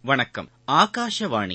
வணக்கம் ஆகாஷவாணி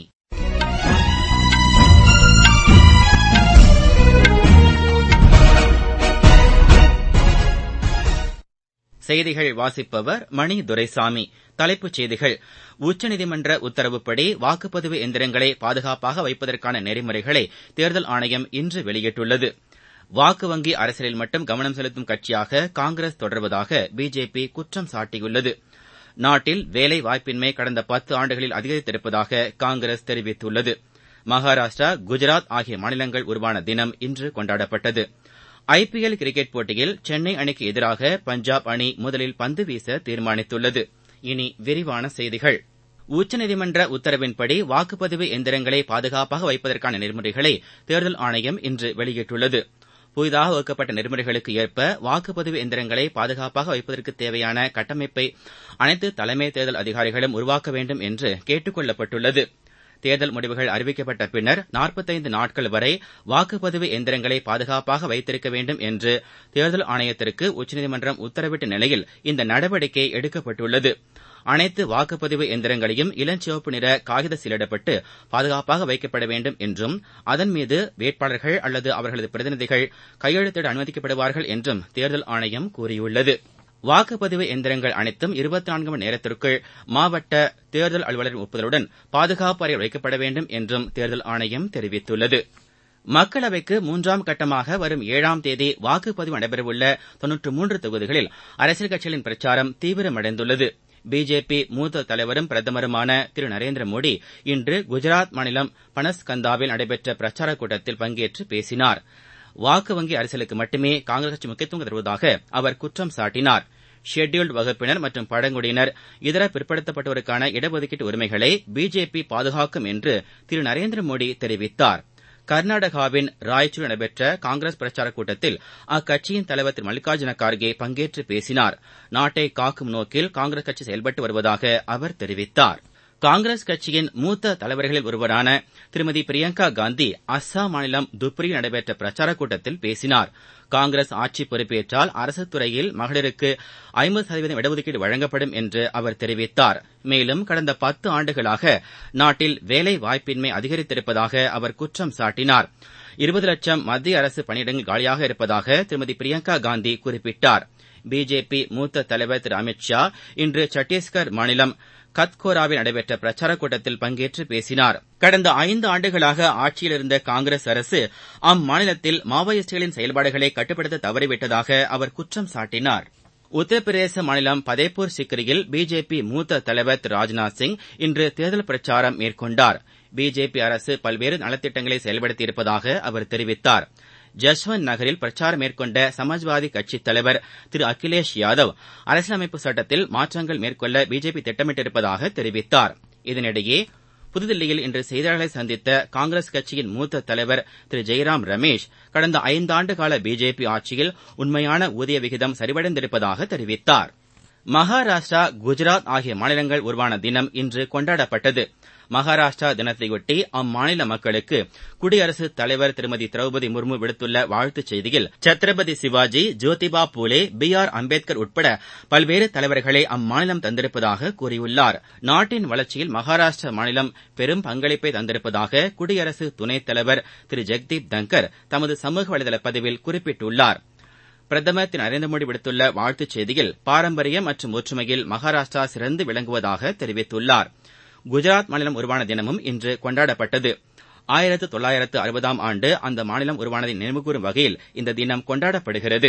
செய்திகள் வாசிப்பவர் மணி துரைசாமி தலைப்புச் செய்திகள் உச்சநீதிமன்ற உத்தரவுப்படி வாக்குப்பதிவு எந்திரங்களை பாதுகாப்பாக வைப்பதற்கான நெறிமுறைகளை தேர்தல் ஆணையம் இன்று வெளியிட்டுள்ளது வாக்கு வங்கி அரசியலில் மட்டும் கவனம் செலுத்தும் கட்சியாக காங்கிரஸ் தொடர்வதாக பிஜேபி குற்றம் சாட்டியுள்ளது நாட்டில் வேலை வாய்ப்பின்மை கடந்த பத்து ஆண்டுகளில் அதிகரித்திருப்பதாக காங்கிரஸ் தெரிவித்துள்ளது மகாராஷ்டிரா குஜராத் ஆகிய மாநிலங்கள் உருவான தினம் இன்று கொண்டாடப்பட்டது ஐபிஎல் கிரிக்கெட் போட்டியில் சென்னை அணிக்கு எதிராக பஞ்சாப் அணி முதலில் பந்து வீச தீர்மானித்துள்ளது இனி விரிவான செய்திகள் உச்சநீதிமன்ற உத்தரவின்படி வாக்குப்பதிவு எந்திரங்களை பாதுகாப்பாக வைப்பதற்கான நெறிமுறைகளை தேர்தல் ஆணையம் இன்று வெளியிட்டுள்ளது புதிதாக வகுக்கப்பட்ட நெறிமுறைகளுக்கு ஏற்ப வாக்குப்பதிவு எந்திரங்களை பாதுகாப்பாக வைப்பதற்கு தேவையான கட்டமைப்பை அனைத்து தலைமை தேர்தல் அதிகாரிகளும் உருவாக்க வேண்டும் என்று கேட்டுக் கொள்ளப்பட்டுள்ளது தேர்தல் முடிவுகள் அறிவிக்கப்பட்ட பின்னர் நாற்பத்தைந்து நாட்கள் வரை வாக்குப்பதிவு எந்திரங்களை பாதுகாப்பாக வைத்திருக்க வேண்டும் என்று தேர்தல் ஆணையத்திற்கு உச்சநீதிமன்றம் உத்தரவிட்ட நிலையில் இந்த நடவடிக்கை எடுக்கப்பட்டுள்ளது அனைத்து வாக்குப்பதிவு எந்திரங்களையும் இளஞ்சிவப்பு நிற காகித சீலிடப்பட்டு பாதுகாப்பாக வைக்கப்பட வேண்டும் என்றும் அதன் மீது வேட்பாளர்கள் அல்லது அவர்களது பிரதிநிதிகள் கையெழுத்திட அனுமதிக்கப்படுவார்கள் என்றும் தேர்தல் ஆணையம் கூறியுள்ளது வாக்குப்பதிவு எந்திரங்கள் அனைத்தும் இருபத்தி நான்கு மணி நேரத்திற்குள் மாவட்ட தேர்தல் அலுவலரின் ஒப்புதலுடன் பாதுகாப்பு அறையில் வைக்கப்பட வேண்டும் என்றும் தேர்தல் ஆணையம் தெரிவித்துள்ளது மக்களவைக்கு மூன்றாம் கட்டமாக வரும் ஏழாம் தேதி வாக்குப்பதிவு நடைபெறவுள்ள தொன்னூற்று மூன்று தொகுதிகளில் அரசியல் கட்சிகளின் பிரச்சாரம் தீவிரமடைந்துள்ளது பிஜேபி மூத்த தலைவரும் பிரதமருமான திரு நரேந்திர மோடி இன்று குஜராத் மாநிலம் பனஸ்கந்தாவில் நடைபெற்ற பிரச்சாரக் கூட்டத்தில் பங்கேற்று பேசினார் வாக்கு வங்கி அரசியலுக்கு மட்டுமே காங்கிரஸ் கட்சி முக்கியத்துவம் தருவதாக அவர் குற்றம் சாட்டினார் ஷெட்யூல்டு வகுப்பினர் மற்றும் பழங்குடியினர் இதர பிற்படுத்தப்பட்டோருக்கான இடஒதுக்கீட்டு உரிமைகளை பிஜேபி பாதுகாக்கும் என்று திரு நரேந்திர மோடி தெரிவித்தார் கர்நாடகாவின் ராய்ச்சூரில் நடைபெற்ற காங்கிரஸ் பிரச்சாரக் கூட்டத்தில் அக்கட்சியின் தலைவர் திரு மல்லிகார்ஜுன கார்கே பங்கேற்று பேசினார் நாட்டை காக்கும் நோக்கில் காங்கிரஸ் கட்சி செயல்பட்டு வருவதாக அவர் தெரிவித்தார் காங்கிரஸ் கட்சியின் மூத்த தலைவர்களில் ஒருவரான திருமதி பிரியங்கா காந்தி அஸ்ஸாம் மாநிலம் துப்ரியில் நடைபெற்ற பிரச்சாரக் கூட்டத்தில் பேசினார் காங்கிரஸ் ஆட்சி பொறுப்பேற்றால் அரசுத் துறையில் மகளிருக்கு ஐம்பது சதவீதம் இடஒதுக்கீடு வழங்கப்படும் என்று அவர் தெரிவித்தார் மேலும் கடந்த பத்து ஆண்டுகளாக நாட்டில் வேலை வாய்ப்பின்மை அதிகரித்திருப்பதாக அவர் குற்றம் சாட்டினார் இருபது லட்சம் மத்திய அரசு பணியிடங்கள் காலியாக இருப்பதாக திருமதி பிரியங்கா காந்தி குறிப்பிட்டார் பிஜேபி மூத்த தலைவர் திரு அமித் ஷா இன்று சத்தீஸ்கர் மாநிலம் கத்கோராவில் நடைபெற்ற பிரச்சாரக் கூட்டத்தில் பங்கேற்று பேசினார் கடந்த ஐந்து ஆண்டுகளாக ஆட்சியில் இருந்த காங்கிரஸ் அரசு அம்மாநிலத்தில் மாவோயிஸ்டுகளின் செயல்பாடுகளை கட்டுப்படுத்த தவறிவிட்டதாக அவர் குற்றம் சாட்டினார் உத்தரப்பிரதேச மாநிலம் பதேப்பூர் சிக்ரியில் பிஜேபி மூத்த தலைவர் திரு ராஜ்நாத் சிங் இன்று தேர்தல் பிரச்சாரம் மேற்கொண்டார் பிஜேபி அரசு பல்வேறு நலத்திட்டங்களை செயல்படுத்தியிருப்பதாக அவர் தெரிவித்தார் ஜஸ்வந்த் நகரில் பிரச்சாரம் மேற்கொண்ட சமாஜ்வாதி கட்சித் தலைவர் திரு அகிலேஷ் யாதவ் அரசியலமைப்பு சட்டத்தில் மாற்றங்கள் மேற்கொள்ள பிஜேபி திட்டமிட்டிருப்பதாக தெரிவித்தார் இதனிடையே புதுதில்லியில் இன்று செய்தியாளர்களை சந்தித்த காங்கிரஸ் கட்சியின் மூத்த தலைவர் திரு ஜெய்ராம் ரமேஷ் கடந்த ஐந்தாண்டு கால பிஜேபி ஆட்சியில் உண்மையான ஊதிய விகிதம் சரிவடைந்திருப்பதாக தெரிவித்தார் மகாராஷ்டிரா குஜராத் ஆகிய மாநிலங்கள் உருவான தினம் இன்று கொண்டாடப்பட்டது மகாராஷ்டிரா தினத்தையொட்டி அம்மாநில மக்களுக்கு குடியரசுத் தலைவர் திருமதி திரௌபதி முர்மு விடுத்துள்ள வாழ்த்துச் செய்தியில் சத்ரபதி சிவாஜி ஜோதிபா பூலே பி ஆர் அம்பேத்கர் உட்பட பல்வேறு தலைவர்களை அம்மாநிலம் தந்திருப்பதாக கூறியுள்ளார் நாட்டின் வளர்ச்சியில் மகாராஷ்டிரா மாநிலம் பெரும் பங்களிப்பை தந்திருப்பதாக குடியரசு துணைத் தலைவர் திரு ஜெக்தீப் தங்கர் தமது சமூக வலைதள பதிவில் குறிப்பிட்டுள்ளார் பிரதமர் திரு நரேந்திர மோடி விடுத்துள்ள வாழ்த்துச் செய்தியில் பாரம்பரியம் மற்றும் ஒற்றுமையில் மகாராஷ்டிரா சிறந்து விளங்குவதாக தெரிவித்துள்ளார் குஜராத் மாநிலம் உருவான தினமும் இன்று கொண்டாடப்பட்டது ஆயிரத்து தொள்ளாயிரத்து அறுபதாம் ஆண்டு அந்த மாநிலம் உருவானதை நினைவுகூரும் வகையில் இந்த தினம் கொண்டாடப்படுகிறது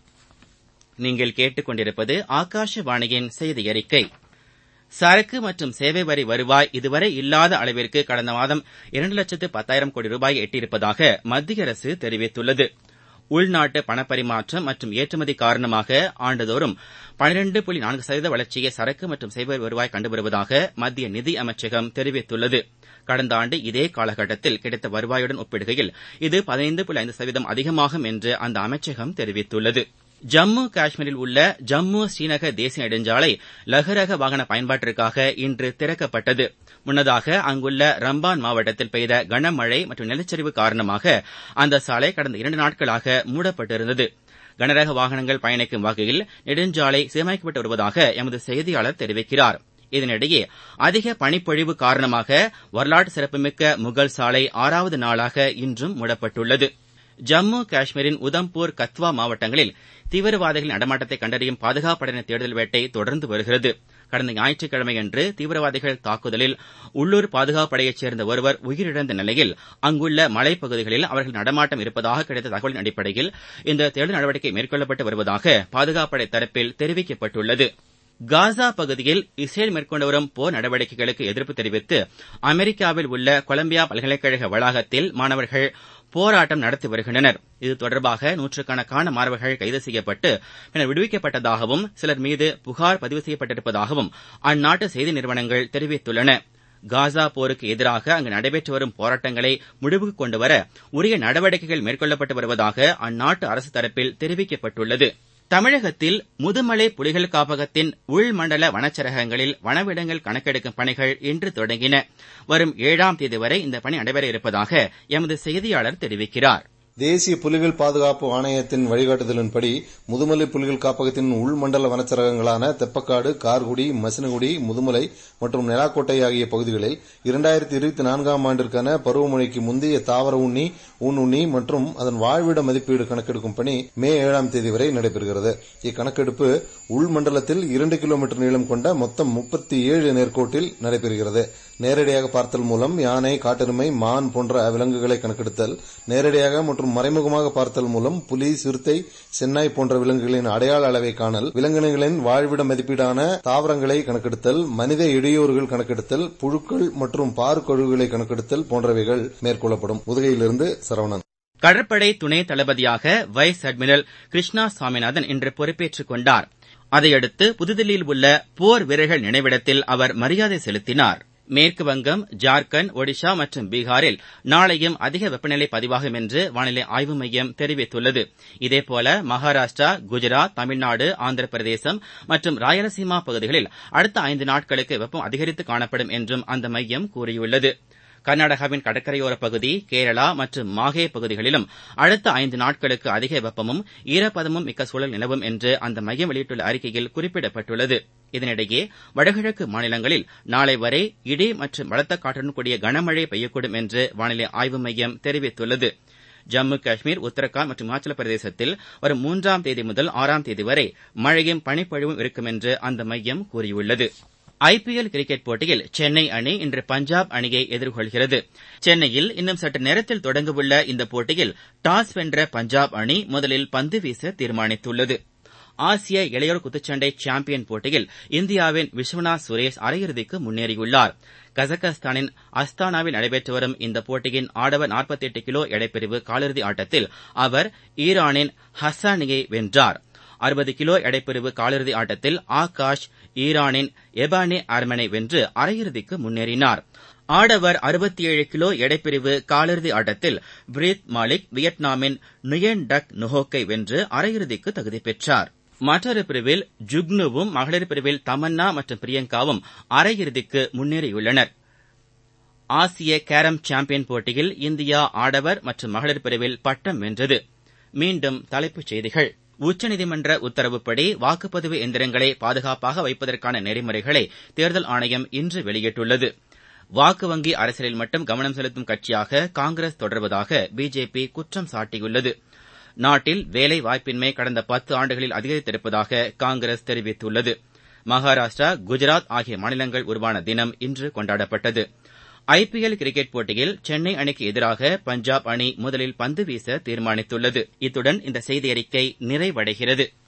நீங்கள் கேட்டுக்கொண்டிருப்பது ஆகாஷவாணியின் செய்தி அறிக்கை சரக்கு மற்றும் சேவை வரி வருவாய் இதுவரை இல்லாத அளவிற்கு கடந்த மாதம் இரண்டு லட்சத்து பத்தாயிரம் கோடி ரூபாயை எட்டியிருப்பதாக மத்திய அரசு தெரிவித்துள்ளது உள்நாட்டு பணப்பரிமாற்றம் மற்றும் ஏற்றுமதி காரணமாக ஆண்டுதோறும் பனிரெண்டு புள்ளி நான்கு சதவீத வளர்ச்சியை சரக்கு மற்றும் சேவை வருவாய் கண்டு வருவதாக மத்திய நிதி அமைச்சகம் தெரிவித்துள்ளது கடந்த ஆண்டு இதே காலகட்டத்தில் கிடைத்த வருவாயுடன் ஒப்பிடுகையில் இது பதினைந்து புள்ளி ஐந்து சதவீதம் அதிகமாகும் என்று அந்த அமைச்சகம் தெரிவித்துள்ளது ஜம்மு காஷ்மீரில் உள்ள ஜம்மு ஸ்ரீநகர் தேசிய நெடுஞ்சாலை லகுரக வாகன பயன்பாட்டிற்காக இன்று திறக்கப்பட்டது முன்னதாக அங்குள்ள ரம்பான் மாவட்டத்தில் பெய்த கனமழை மற்றும் நிலச்சரிவு காரணமாக அந்த சாலை கடந்த இரண்டு நாட்களாக மூடப்பட்டிருந்தது கனரக வாகனங்கள் பயணிக்கும் வகையில் நெடுஞ்சாலை சீரமைக்கப்பட்டு வருவதாக எமது செய்தியாளர் தெரிவிக்கிறார் இதனிடையே அதிக பனிப்பொழிவு காரணமாக வரலாற்று சிறப்புமிக்க முகல் சாலை ஆறாவது நாளாக இன்றும் மூடப்பட்டுள்ளது ஜம்மு காஷ்மீரின் உதம்பூர் கத்வா மாவட்டங்களில் தீவிரவாதிகளின் நடமாட்டத்தை கண்டறியும் பாதுகாப்பு படையினர் தேடுதல் வேட்டை தொடர்ந்து வருகிறது கடந்த ஞாயிற்றுக்கிழமையன்று தீவிரவாதிகள் தாக்குதலில் உள்ளூர் பாதுகாப்பு படையைச் சேர்ந்த ஒருவர் உயிரிழந்த நிலையில் அங்குள்ள மலைப்பகுதிகளில் அவர்கள் நடமாட்டம் இருப்பதாக கிடைத்த தகவலின் அடிப்படையில் இந்த தேடுதல் நடவடிக்கை மேற்கொள்ளப்பட்டு வருவதாக பாதுகாப்புப்படை தரப்பில் தெரிவிக்கப்பட்டுள்ளது காசா பகுதியில் இஸ்ரேல் மேற்கொண்டு வரும் போர் நடவடிக்கைகளுக்கு எதிர்ப்பு தெரிவித்து அமெரிக்காவில் உள்ள கொலம்பியா பல்கலைக்கழக வளாகத்தில் மாணவர்கள் போராட்டம் நடத்தி வருகின்றனர் இது தொடர்பாக நூற்றுக்கணக்கான மாணவர்கள் கைது செய்யப்பட்டு பின்னர் விடுவிக்கப்பட்டதாகவும் சிலர் மீது புகார் பதிவு செய்யப்பட்டிருப்பதாகவும் அந்நாட்டு செய்தி நிறுவனங்கள் தெரிவித்துள்ளன காசா போருக்கு எதிராக அங்கு நடைபெற்று வரும் போராட்டங்களை முடிவுக்கு கொண்டுவர உரிய நடவடிக்கைகள் மேற்கொள்ளப்பட்டு வருவதாக அந்நாட்டு அரசு தரப்பில் தெரிவிக்கப்பட்டுள்ளது தமிழகத்தில் முதுமலை புலிகள் காப்பகத்தின் உள்மண்டல வனச்சரகங்களில் வனவிடங்கள் கணக்கெடுக்கும் பணிகள் இன்று தொடங்கின வரும் ஏழாம் தேதி வரை இந்த பணி நடைபெற இருப்பதாக எமது செய்தியாளர் தெரிவிக்கிறார் தேசிய புலிகள் பாதுகாப்பு ஆணையத்தின் வழிகாட்டுதலின்படி முதுமலை புலிகள் காப்பகத்தின் உள்மண்டல வனச்சரகங்களான தெப்பக்காடு கார்குடி மசினகுடி முதுமலை மற்றும் நெலாக்கோட்டை ஆகிய பகுதிகளில் இரண்டாயிரத்தி இருபத்தி நான்காம் ஆண்டிற்கான பருவமழைக்கு முந்தைய தாவர உண்ணி ஊனுண்ணி மற்றும் அதன் வாழ்விட மதிப்பீடு கணக்கெடுக்கும் பணி மே ஏழாம் தேதி வரை நடைபெறுகிறது இக்கணக்கெடுப்பு உள்மண்டலத்தில் இரண்டு கிலோமீட்டர் நீளம் கொண்ட மொத்தம் முப்பத்தி ஏழு நேர்கோட்டில் நடைபெறுகிறது நேரடியாக பார்த்தல் மூலம் யானை காட்டெருமை மான் போன்ற விலங்குகளை கணக்கெடுத்தல் நேரடியாக மற்றும் மறைமுகமாக பார்த்தல் மூலம் புலி சிறுத்தை சென்னாய் போன்ற விலங்குகளின் அடையாள அளவை காணல் விலங்கினங்களின் வாழ்விட மதிப்பீடான தாவரங்களை கணக்கெடுத்தல் மனித இடையூறுகள் கணக்கெடுத்தல் புழுக்கள் மற்றும் பாருக்கொழுகுகளை கணக்கெடுத்தல் போன்றவைகள் மேற்கொள்ளப்படும் உதகையிலிருந்து சரவணன் கடற்படை துணை தளபதியாக வைஸ் அட்மிரல் கிருஷ்ணா சாமிநாதன் இன்று பொறுப்பேற்றுக் கொண்டார் அதையடுத்து புதுதில்லியில் உள்ள போர் வீரர்கள் நினைவிடத்தில் அவர் மரியாதை செலுத்தினார் மேற்கு வங்கம் ஜார்க்கண்ட் ஒடிஷா மற்றும் பீகாரில் நாளையும் அதிக வெப்பநிலை பதிவாகும் என்று வானிலை ஆய்வு மையம் தெரிவித்துள்ளது இதேபோல மகாராஷ்டிரா குஜராத் தமிழ்நாடு ஆந்திர பிரதேசம் மற்றும் ராயலசீமா பகுதிகளில் அடுத்த ஐந்து நாட்களுக்கு வெப்பம் அதிகரித்து காணப்படும் என்றும் அந்த மையம் கூறியுள்ளது கர்நாடகாவின் கடற்கரையோர பகுதி கேரளா மற்றும் மாஹே பகுதிகளிலும் அடுத்த ஐந்து நாட்களுக்கு அதிக வெப்பமும் ஈரப்பதமும் மிக்க சூழல் நிலவும் என்று அந்த மையம் வெளியிட்டுள்ள அறிக்கையில் குறிப்பிடப்பட்டுள்ளது இதனிடையே வடகிழக்கு மாநிலங்களில் நாளை வரை இடி மற்றும் பலத்த காற்றுடன் கூடிய கனமழை பெய்யக்கூடும் என்று வானிலை ஆய்வு மையம் தெரிவித்துள்ளது ஜம்மு காஷ்மீர் உத்தரகாண்ட் மற்றும் இமாச்சல பிரதேசத்தில் வரும் மூன்றாம் தேதி முதல் ஆறாம் தேதி வரை மழையும் பனிப்பொழிவும் இருக்கும் என்று அந்த மையம் கூறியுள்ளது ஐபிஎல் கிரிக்கெட் போட்டியில் சென்னை அணி இன்று பஞ்சாப் அணியை எதிர்கொள்கிறது சென்னையில் இன்னும் சற்று நேரத்தில் தொடங்கவுள்ள இந்த போட்டியில் டாஸ் வென்ற பஞ்சாப் அணி முதலில் பந்து வீச தீர்மானித்துள்ளது ஆசிய இளையோர் குத்துச்சண்டை சாம்பியன் போட்டியில் இந்தியாவின் விஸ்வநாத் சுரேஷ் அரையிறுதிக்கு முன்னேறியுள்ளார் கஜகஸ்தானின் அஸ்தானாவில் நடைபெற்று வரும் இந்த போட்டியின் ஆடவர் 48 கிலோ எடைப்பிரிவு காலிறுதி ஆட்டத்தில் அவர் ஈரானின் ஹசானியை வென்றார் அறுபது கிலோ எடைப்பிரிவு காலிறுதி ஆட்டத்தில் ஆகாஷ் ஈரானின் எபானே ஆர்மனை வென்று அரையிறுதிக்கு முன்னேறினார் ஆடவர் 67 கிலோ எடைப்பிரிவு காலிறுதி ஆட்டத்தில் பிரீத் மாலிக் வியட்நாமின் நுயன் டக் நுஹோக்கை வென்று அரையிறுதிக்கு தகுதி பெற்றார் மற்றொரு பிரிவில் ஜுக்னுவும் மகளிர் பிரிவில் தமன்னா மற்றும் பிரியங்காவும் அரையிறுதிக்கு முன்னேறியுள்ளனர் ஆசிய கேரம் சாம்பியன் போட்டியில் இந்தியா ஆடவர் மற்றும் மகளிர் பிரிவில் பட்டம் வென்றது மீண்டும் தலைப்புச் செய்திகள் உச்சநீதிமன்ற உத்தரவுப்படி வாக்குப்பதிவு எந்திரங்களை பாதுகாப்பாக வைப்பதற்கான நெறிமுறைகளை தேர்தல் ஆணையம் இன்று வெளியிட்டுள்ளது வாக்கு வங்கி அரசியலில் மட்டும் கவனம் செலுத்தும் கட்சியாக காங்கிரஸ் தொடர்வதாக பிஜேபி குற்றம் சாட்டியுள்ளது நாட்டில் வேலை வாய்ப்பின்மை கடந்த பத்து ஆண்டுகளில் அதிகரித்திருப்பதாக காங்கிரஸ் தெரிவித்துள்ளது மகாராஷ்டிரா குஜராத் ஆகிய மாநிலங்கள் உருவான தினம் இன்று கொண்டாடப்பட்டது ஐபிஎல் கிரிக்கெட் போட்டியில் சென்னை அணிக்கு எதிராக பஞ்சாப் அணி முதலில் பந்து வீச தீர்மானித்துள்ளது இத்துடன் இந்த செய்தியறிக்கை நிறைவடைகிறது